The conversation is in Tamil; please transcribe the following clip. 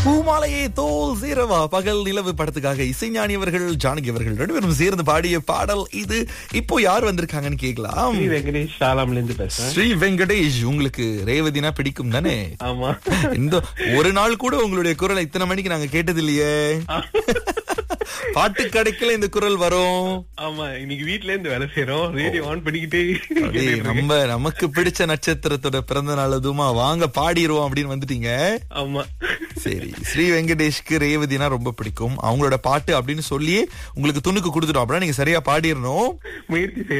பூமாலையே தோல் சேரவா பகல் நிலவு படத்துக்காக இசைஞானி அவர்கள் ஜானகி அவர்கள் ரெண்டு பேரும் சேர்ந்து பாடிய பாடல் இது இப்போ யார் வந்திருக்காங்கன்னு கேக்கலாம் ஸ்ரீ வெங்கடேஷ் ஷாலாம்ல இருந்து பேசுறேன் ஸ்ரீ வெங்கடேஷ் உங்களுக்கு ரேவதினா பிடிக்கும் தானே ஆமா இந்த ஒரு நாள் கூட உங்களுடைய குரலை இத்தனை மணிக்கு நாங்க கேட்டது இல்லையே பாட்டு கடைக்குல இந்த குரல் வரும் ஆமா இன்னைக்கு வீட்ல இருந்து வேலை செய்யறோம் ரேடியோ ஆன் பண்ணிக்கிட்டே அப்படியே கேட்டுட்டு இருக்கேன். நம்ம நமக்கு பிடிச்ச நட்சத்திரத்தோட பிறந்த நாள் அதுமா வாங்க பாடிடுவோம் அப்படின்னு வந்துட்டீங்க ஆமா சரி ஸ்ரீ வெங்கடேஷ்க்கு ரேவதினா ரொம்ப பிடிக்கும் அவங்களோட பாட்டு அப்படின்னு சொல்லியே உங்களுக்கு துணுக்கு கொடுத்துட்டோம் அப்படின்னா நீங்க சரியா பாடிடணும் முயற்சி செய்ய